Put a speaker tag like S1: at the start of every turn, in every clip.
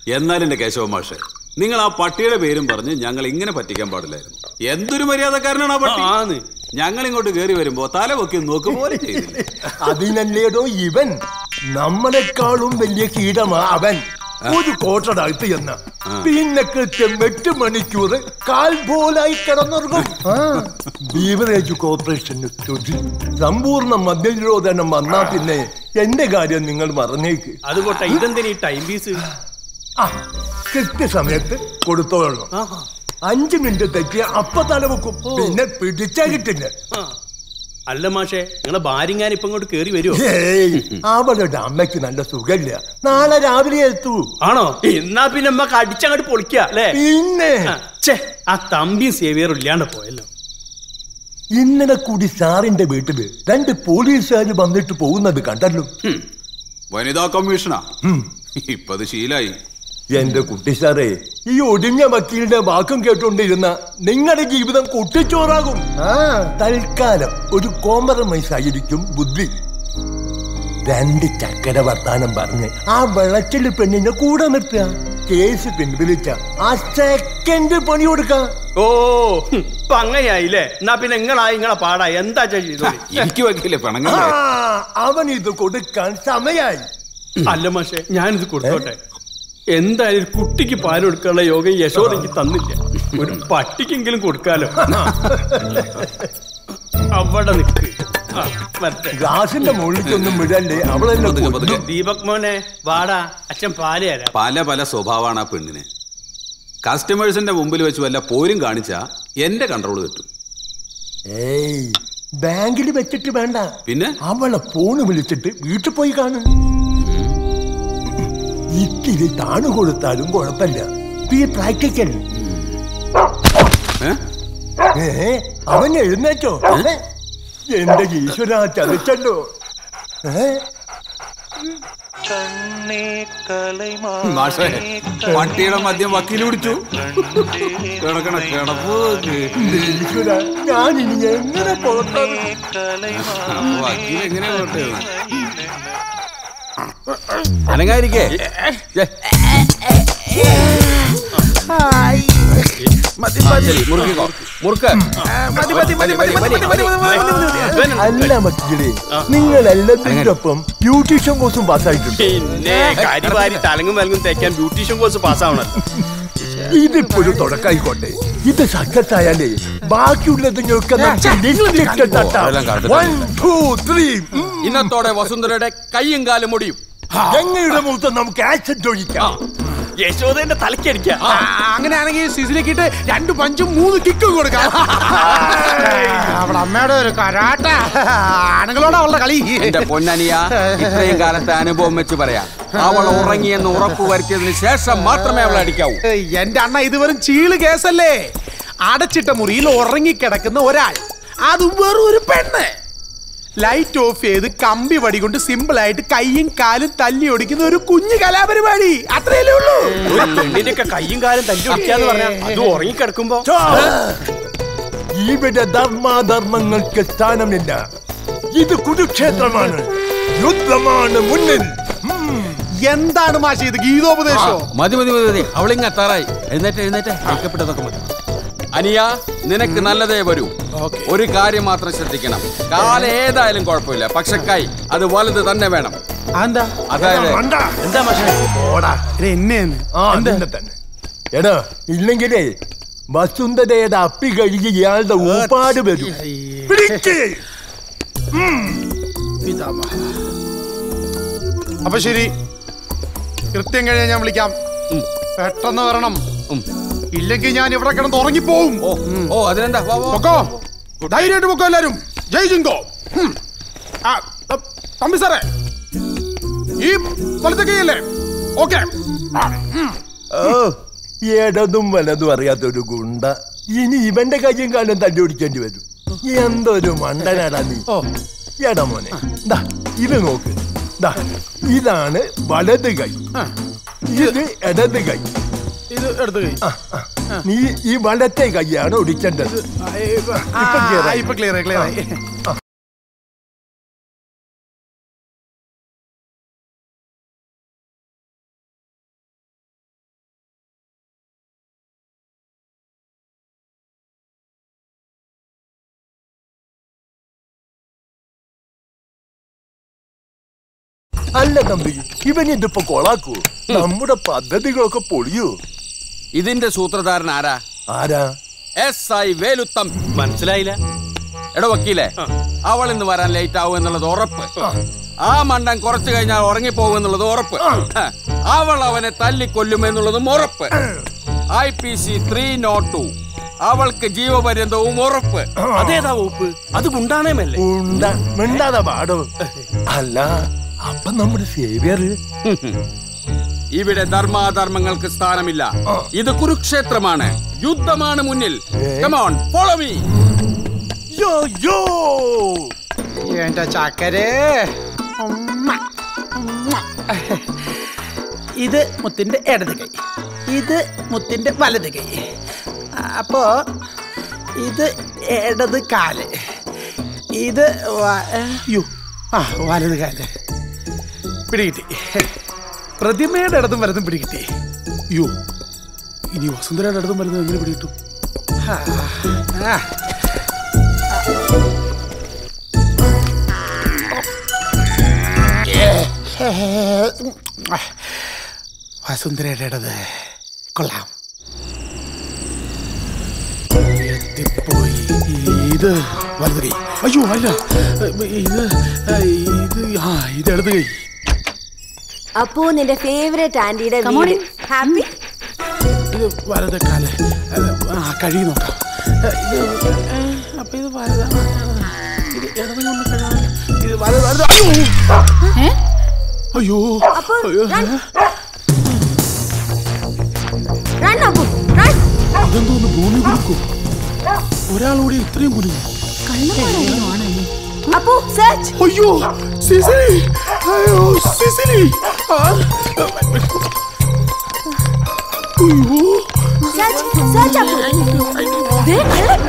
S1: എന്നാലും എന്റെ കേശവ മാഷെ നിങ്ങൾ ആ പട്ടിയുടെ പേരും പറഞ്ഞ് ഞങ്ങൾ ഇങ്ങനെ പറ്റിക്കാൻ പാടില്ലായിരുന്നു എന്തൊരു മര്യാദക്കാരനാണ് ആ പട്ടി
S2: ആന്ന്.
S1: ഞങ്ങൾ ഇങ്ങോട്ട് കയറി വരുമ്പോ തല പൊക്കി നോക്കും പോലെ ചെയ്തില്ല
S3: അതിനല്ലേടോ ഇവൻ നമ്മളെക്കാളും വലിയ കീടമാ അവൻ ഒരു കോട്ടടകത്ത് എന്ന പിന്നെ കൃത്യം എട്ട് മണിക്കൂർ കാൽ പോലായി കിടന്നുറങ്ങും ആ, ബീവറേജ് കോർപ്പറേഷന് സ്തുതി സമ്പൂർണ്ണ മദ്യനിരോധനം വന്നാ പിന്നെ എന്റെ കാര്യം നിങ്ങൾ മറന്നേക്ക്
S2: അത് പോട്ടെ ഇതെന്തിനാ ഈ ടൈം പീസ്
S3: ആ കൃത്യസമയത്ത് കൊടുത്തോളണം അഞ്ചു മിനിറ്റ് തെറ്റിയ അപ്പ തല വെക്കും പിന്നെ പിടിച്ചാ കിട്ടില്ല
S2: ആ. അല്ല മാഷേ നിങ്ങളെ ഭാര്യങ്ങാൻ ഇപ്പൊ ഇങ്ങോട്ട് കേറി വരുമോ
S3: ഏയ് അവളുടെ അമ്മയ്ക്ക് നല്ല സുഖമില്ല നാളെ രാവിലെ എത്തൂ
S2: ആണോ എന്നാ പിന്നെ നമ്മക്ക് അടിച്ചങ്ങോട്ട് പൊളിക്ക അല്ലേ
S3: പിന്നെ
S2: ഛേ ആ തമ്പിയും സേവിയറും ഇല്ലാണ്ട് പോയല്ലോ
S3: ഇന്നലെ കൂടി സാറിന്റെ വീട്ടില് രണ്ട് പോലീസുകാർ വന്നിട്ട് പോകുന്നത് കണ്ടല്ലോ
S1: വനിതാ കമ്മീഷനാ ഇപ്പൊ അത് ശീലായി
S3: എന്റെ കുട്ടി സാറേ ഈ ഒടിഞ്ഞ വക്കീലിന്റെ വാക്കും കേട്ടോണ്ടിരുന്ന നിങ്ങളുടെ ജീവിതം കുട്ടിച്ചോറാകും ആ തൽക്കാലം ഒരു കോംപ്രമൈസ് ആയിരിക്കും ബുദ്ധി രണ്ട് ചക്കര വർത്താനം പറഞ്ഞ് ആ വെളച്ചില് പെണ്ണിനെ കൂടെ നിർത്തുക കേസ് പിൻവലിച്ച ആ സെക്കൻഡ് പണി കൊടുക്കാം
S2: ഓ ഹും, ഇപ്പൊ അങ്ങനെയായില്ലേ എന്നാ പിന്നെ നിങ്ങളായി നിങ്ങളെ പാടാ എന്താ ചെയ്തോ
S1: എനിക്ക് വയ്ക്കില്ലേ
S3: ആ,
S1: പിണങ്ങല്ലേ
S3: അവൻ ഇത് കൊടുക്കാൻ സമയായി
S2: അല്ല മാഷേ ഞാനിത് കൊടുത്തോട്ടെ എന്തായാലും ഒരു കുട്ടിക്ക് പാൽ കൊടുക്കാനുള്ള യോഗം യശോദ എനിക്ക് തന്നില്ല ഒരു പട്ടിക്കെങ്കിലും കൊടുക്കാലോ അവിടെ നിൽക്ക് ആ, വരട്ടെ.
S3: ഗ്ലാസിന്റെ മുകളിലേക്കൊന്നും വിടല്ലേ അവളെന്നെ
S1: പതുക്കെ,
S3: കൊല്ലും.
S1: പതുക്കെ.
S2: ദീപക് മോനെ വാടാ അച്ഛൻ പാല് തരാം
S1: പല പല സ്വഭാവമാണ് ആ പെണ്ണിന് കസ്റ്റമേഴ്സിന്റെ മുമ്പിൽ വെച്ച് വല്ല പോരും കാണിച്ചാ എന്റെ കൺട്രോൾ കിട്ടും
S3: ഏയ് ബാങ്കിൽ വെച്ചിട്ട് വേണ്ട
S1: പിന്നെ
S3: അവളെ ഫോണ് വിളിച്ചിട്ട് വീട്ടിൽ പോയി കാണും ഇത്തിരി താണു കൊടുത്താലും കുഴപ്പമില്ല ബി പ്രാക്ടിക്കൽ
S1: ഏ?
S3: ഏ അവൻ എഴുന്നേറ്റോ ഏ? എന്റെ ഈശ്വര ചതിച്ചല്ലോ ഏ
S1: മാഷേ പട്ടിയുടെ മദ്യം വക്കീൽ പിടിച്ചു കിടക്കണ കിടപ്പ് നോക്ക്.
S3: ഈശ്വര ഞാൻ ഇനി എങ്ങനെ പുറത്താണ്
S1: വക്കീൽ എങ്ങനെ കൊണ്ടുവരുന്നത് അനങ്ങായിരിക്കേ മുറുക്കിക്കോ മുറുക്ക്
S3: അല്ല മക്കളെ നിങ്ങൾ എല്ലാത്തിനൊപ്പം ബ്യൂട്ടീഷ്യൻ കോഴ്സും പാസ്സായിട്ടുണ്ട്
S2: പിന്നെ കരിവാരി തലങ്ങും വലങ്ങും തേക്കാൻ ബ്യൂട്ടീഷ്യൻ കോഴ്സ് പാസ്സാവണം
S3: ഇതിപ്പോഴും തുടക്കായിക്കോട്ടെ ഇത് സക്സസ് ആയാലേ ബാക്കിയുള്ളത് ഞങ്ങൾക്ക്
S1: അതെല്ലാം കറക്റ്റ്
S3: വൺ ടു ത്രീ
S1: ഇന്നത്തോടെ വസുന്ധരയുടെ കയ്യും കാലും മുടിയും
S3: ഞങ്ങളുടെ മുഖത്ത് നമുക്ക് ആക്സിഡന്റ് ഒഴിക്കാം
S2: യശോദന്റെ തലക്കടിക്ക
S4: അങ്ങനെയാണെങ്കിൽ സിസിലേക്കിട്ട് രണ്ട് പഞ്ചും മൂന്ന് കിക്കും കൊടുക്കാം അവിടെ അമ്മയുടെ ഒരു കരാട്ട ആണുങ്ങളോട് അവളുടെ കളി
S1: എന്റെ പൊന്നനിയ ഇത്രയും കാലത്തെ അനുഭവം വെച്ച് പറയാം അവൾ ഉറങ്ങിയെന്ന് ഉറപ്പ് വരുത്തിയതിന് ശേഷം മാത്രമേ അവളെ അടിക്കാവൂ
S4: എന്റെ അണ്ണ ഇത് വെറും ചീള് കേസല്ലേ അടച്ചിട്ട മുറിയിൽ ഉറങ്ങിക്കിടക്കുന്ന ഒരാൾ അതും വെറും ഒരു പെണ്ണ് ലൈറ്റ് ഓഫ് ചെയ്ത് കമ്പി വടി കൊണ്ട് സിമ്പിൾ ആയിട്ട് കൈയും കാലും തല്ലി ഒടിക്കുന്ന ഒരു കുഞ്ഞു കലാപരിപാടി അത്രയല്ലേ ഉള്ളൂ
S2: ഒരു പെണ്ണിന്റെ ഒക്കെ കയ്യും കാലും തല്ലി ഒടിക്കാന്ന് പറഞ്ഞാൽ അത് ഉറങ്ങിക്കിടക്കുമ്പോ
S3: ഇവിടെ ധർമാധർമ്മങ്ങൾക്ക് സ്ഥാനമില്ല ഇത് കുരുക്ഷേത്രമാണ് യുദ്ധമാണ് മുന്നിൽ
S4: എന്താണ് മാഷി ഇത് ഗീതോപദേശോ
S1: മതി മതി മതി മതി അവളിങ്ങ എത്താറായി എഴുന്നേറ്റ് എഴുന്നേറ്റ് ഐക്യപ്പെട്ടതൊക്കെ മതി അനിയ നിനക്ക് നല്ലതേ വരൂ ഒരു കാര്യം മാത്രം ശ്രദ്ധിക്കണം കാല ഏതായാലും കുഴപ്പമില്ല പക്ഷെ കൈ അത് വലുത് തന്നെ വേണം
S4: എന്താ
S1: അതായത്
S3: മണ്ട.
S2: എന്താ പക്ഷേ
S3: ഓടാ
S4: എന്നെന്ന്
S3: ആ നിന്നെ തന്നെ എടാ ഇല്ലെങ്കിലേ വസുന്ധരയുടെ അപ്പി കഴുകി ഇയാളുടെ ഊപ്പാട് വരും പിടിക്ക്.
S4: അപ്പൊ ശരി കൃത്യം കഴിഞ്ഞാൽ ഞാൻ വിളിക്കാം പെട്ടെന്ന് വരണം
S1: ഉം.
S4: ഇല്ലെങ്കിൽ ഞാൻ ഇവിടെ കിടന്ന് ഉറങ്ങിപ്പോവും
S1: ഓ ഓ അതിനെന്താ വാ, വാ.
S4: പൊക്കോ ധൈര്യമായിട്ട് പൊക്കോ എല്ലാരും ജയ് ജിങ്കോ ഹും. ആ, ത- തമ്പി സാറേ ഈ വലത്തെ കൈയല്ലേ ഓക്കെ
S3: ഓ ഇടതും വലതും അറിയാത്തൊരു ഗുണ്ട ഇനി ഇവന്റെ കയ്യും കാലം തല്ലി ഓടിക്കേണ്ടി വരും എന്തൊരു മണ്ടനാടാ നീ എടാ മോനെ ദാ ഇത് നോക്ക് ദാ ഇതാണ് വലത് കൈ ഇത് ഇടത് കൈ
S4: ഇത് എടുത്തു കൈ
S3: നീ ഈ വലത്തെ കൈയാണ് ഒടിക്കേണ്ടത് ഇപ്പൊ clear ആയി.
S4: ഇപ്പൊ ക്ലിയർ ക്ലിയർ ആയി
S3: അല്ല തമ്പി ഇവൻ ഇതിപ്പോ കൊളാക്കൂ നമ്മുടെ പദ്ധതികളൊക്കെ പൊളിയൂ
S1: ഇതിന്റെ സൂത്രധാരൻ ആരാ
S3: ആരാ
S1: എസ് ഐ വേലുത്തം
S2: മനസ്സിലായില്ല
S1: എടോ വക്കീലേ അവൾ ഇന്ന് വരാൻ ലേറ്റ് ആവും എന്നുള്ളത് ഉറപ്പ് ആ മണ്ടൻ കുറച്ചു കഴിഞ്ഞാൽ ഉറങ്ങിപ്പോകും എന്നുള്ളത് ഉറപ്പ് അവൾ അവനെ തല്ലിക്കൊല്ലുമെന്നുള്ളതും ഉറപ്പ് I P C three nought two അവൾക്ക് ജീവപര്യന്തവും ഉറപ്പ്
S2: അതേതാ വകുപ്പ് അത് ഗുണ്ടാണേമല്ലേ
S3: ഉണ്ട മിണ്ടാതെ പാടോ അല്ല അപ്പൊ നമ്മുടെ സേവിയർ
S1: ഇവിടെ ധർമാധർമ്മങ്ങൾക്ക് സ്ഥാനമില്ല ഇത് കുരുക്ഷേത്രമാണ് യുദ്ധമാണ് മുന്നിൽ കമോൺ ഫോളോ മീ
S3: യോ യോ
S4: എന്റെ ചക്കരേ ഉമ്മ, ഉമ്മ. ഇത് മുത്തിന്റെ ഇടത് കൈ ഇത് മുത്തിന്റെ വലത് കൈ അപ്പോ ഇത് ഇടത് കാല് ഇത് വ- ഏ, യ്യോ. ആ വലത് കാല് പിടികിട്ടി പ്രതിമയുടെ ഇടതും വലതും പിടികിട്ടി യോ ഇനി വസുന്ധരയുടെ ഇടതും വലതും എങ്ങനെ പിടികിട്ടും ആ, ആ വസുന്ധരയുടെ ഇടത് കൊള്ളാം എത്തിപ്പോയി ഇത് വലത് കൈ അയ്യോ അല്ല ഇത് ഇത് ആ ഇത് ഇടത് കൈ
S5: അപ്പോ നിന്റെ ഫേവറേറ്റ് ആന്റിയുടെ
S6: Come on
S5: വീട്
S6: in.
S5: ഹാപ്പി
S4: ഇത് വലത് കാല് അത് ആ കഴി നോക്കാം ഇത് ഏ, അപ്പൊ ഇത് വലതാണ് ഇത് ഇടത് കൊണ്ട് കഴുകാം. ഇത് വലത് വലത് അയ്യോ
S6: ഏ?
S4: അയ്യോ
S5: അപ്പൊ
S4: അയ്യോ
S5: run. Run, Appu, run.
S4: അതെന്തോന്ന് ഭൂമി കുലുക്കും ഒരാളൂടെ ഇത്രയും കുലുങ്ങി
S6: കള്ളന്മാരാരെങ്കിലും ആണോ ഇനി?
S5: അപ്പു സെർച്ച്
S4: അയ്യോ സിസിലി അയ്യോ സിസിലി ആ. അയ്യോ
S5: സെർച്ച് സെർച്ച് അപ്പു ദേ, കള്ളൻ.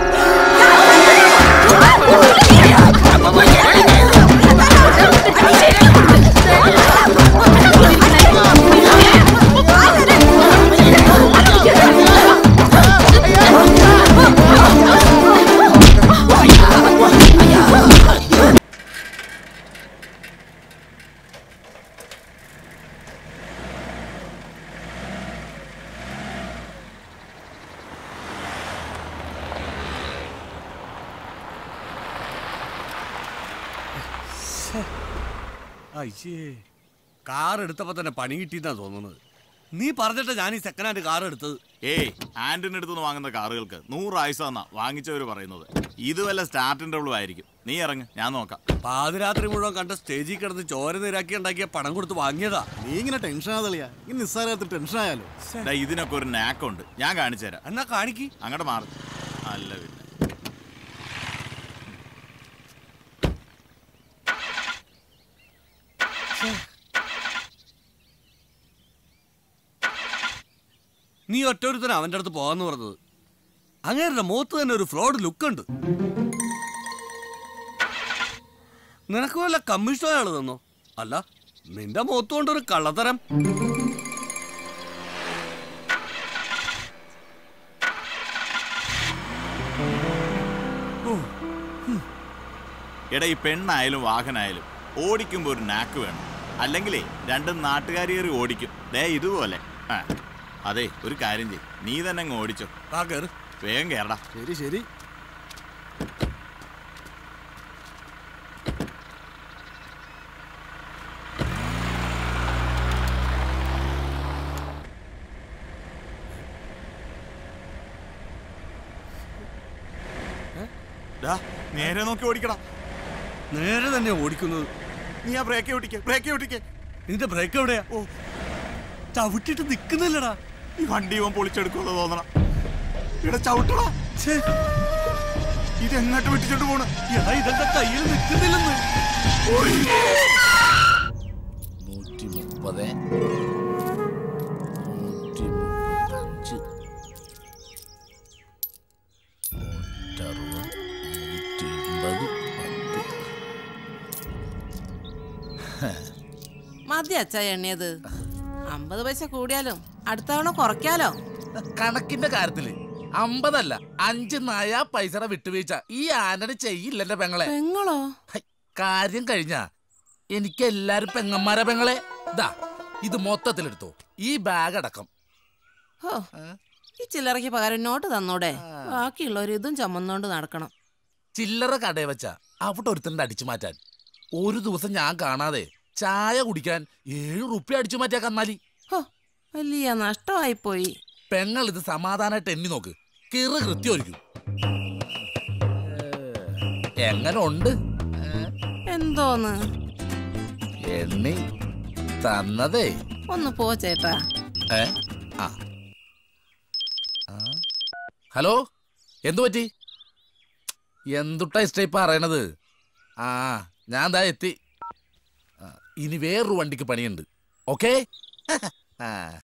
S7: അയ്യേ കാർ എടുത്തപ്പോ തന്നെ പണി കിട്ടിയെന്നാ തോന്നുന്നത് നീ പറഞ്ഞിട്ട് ഞാൻ ഈ സെക്കൻഡ് ഹാൻഡ് കാർ എടുത്തത്
S8: ഏയ് ആന്റിന്റെ അടുത്തുനിന്ന് വാങ്ങുന്ന കാറുകൾക്ക് നൂറ് ആയുസ് തന്നാ വാങ്ങിച്ചവര് പറയുന്നത് ഇത് വല്ല സ്റ്റാർട്ടിന്റെ ആയിരിക്കും നീ ഇറങ്ങ് ഞാൻ നോക്കാം
S7: പാതിരാത്രി മുഴുവൻ കണ്ട സ്റ്റേജിൽ കിടന്ന് ചോര നിരാക്കി ഉണ്ടാക്കിയ പണം കൊടുത്ത് വാങ്ങിയതാ
S8: നീ ഇങ്ങനെ ടെൻഷൻ ആതളിയാ ഈ നിസ്സാരത്തിൽ ടെൻഷൻ ആയാലോ ദാ ഇതിനൊക്കെ ഒരു നാക്കുണ്ട് ഞാൻ കാണിച്ചു തരാം
S7: എന്നാ കാണിക്ക്
S8: അങ്ങോട്ട് മാറി അല്ല പിന്നെ
S7: നീ ഒറ്റൊരുത്തന അവന്റെ അടുത്ത് പോകാന്ന് പറഞ്ഞത് അങ്ങേരുടെ മുഖത്ത് തന്നെ ഒരു ഫ്രോഡ് ലുക്ക് ഉണ്ട് നിനക്ക് വല്ല കമ്മീഷൻ അയാൾ തന്നോ അല്ല നിന്റെ മുഖത്ത് കൊണ്ട് ഒരു കള്ളത്തരം
S8: എടാ ഈ പെണ്ണായാലും വാഹനായാലും ഓടിക്കുമ്പോ ഒരു നാക്ക് വേണം അല്ലെങ്കിലേ രണ്ടും നാട്ടുകാരിയേറി ഓടിക്കും ദേ ഇതുപോലെ ആ അതെ ഒരു കാര്യം ചെയ് നീ തന്നെ അങ്ങ് ഓടിച്ചോ
S7: ആ കേറ്
S8: വേഗം കേറടാ
S7: ശരി ശരി
S8: ഡാ നേരെ നോക്കി ഓടിക്കടാ
S7: നേരെ തന്നെ ഓടിക്കുന്നത്
S8: നീ ആ ബ്രേക്ക് ഓടിക്ക ബ്രേക്ക് ഓടിക്ക
S7: നിന്റെ ബ്രേക്ക് എവിടെയാ ഓ ചവിട്ടിട്ട് നിക്കുന്നില്ലടാ
S8: ഈ വണ്ടി ഇവൻ പൊളിച്ചെടുക്കുമെന്ന് തോന്നണം ഇവിടെ ചവിട്ടടാ
S7: ഛേ,
S8: ഇത് എങ്ങോട്ട് വിട്ടിച്ചോണ്ട് പോണ്
S7: എടാ ഇതെന്റെ കയ്യിൽ നിക്കുന്നില്ലെന്ന്
S9: നൂറ്റി മുപ്പത് നൂറ്റി മുപ്പത്തഞ്ച് നൂറ്ററുപത് നൂറ്റി എൺപത് പത്ത്
S10: മതി അച്ഛാ എണ്ണിയത് അമ്പത് പൈസ കൂടിയാലും അടുത്ത തവണ കുറയ്ക്കാലോ
S9: കണക്കിന്റെ കാര്യത്തില് അമ്പതല്ല അഞ്ച് നയ പൈസയുടെ വിട്ടുവീഴ്ച ഈ ആന്റണി ചെയ്യില്ല എന്റെ പെങ്ങളെ
S10: പെങ്ങളോ
S9: ഹൈ, കാര്യം കഴിഞ്ഞ എനിക്ക് എല്ലാരും പെങ്ങന്മാരാ പെങ്ങളെ ഇതാ ഇത് മൊത്തത്തിലെടുത്തോ ഈ ബാഗ് അടക്കം
S10: ഹോ ഈ ചില്ലറയ്ക്ക് പകരം നോട്ട് തന്നൂടെ ബാക്കിയുള്ളവർ ഇതും ചുമന്നോണ്ട് നടക്കണം
S9: ചില്ലറ കടയിൽ വെച്ച അവിടെ ഒരുത്തന്റെ അടിച്ചു മാറ്റാൻ ഒരു ദിവസം ഞാൻ കാണാതെ ചായ കുടിക്കാൻ ഏഴ് റുപ്യ അടിച്ചു മാറ്റിയാ കന്നാലി
S10: ഹോ വലിയ നഷ്ടമായി പോയി
S9: പെങ്ങൾ ഇത് സമാധാനമായിട്ട് എണ്ണി നോക്ക് കിറു കൃത്യമായിരിക്കും എങ്ങനെ ഉണ്ട്
S10: എന്തോന്ന്
S9: എണ്ണി തന്നതേ
S10: ഒന്ന് പോ ചേട്ടാ
S9: ഏ ആ ആ. ഹലോ എന്തു പറ്റി എന്തുട്ടാ ഇഷ്ടം ഇപ്പൊ പറയണത് ആ ഞാൻ ദാ എത്തി ആ, ഇനി വേറൊരു വണ്ടിക്ക് പണിയുണ്ട് ഓക്കേ ആ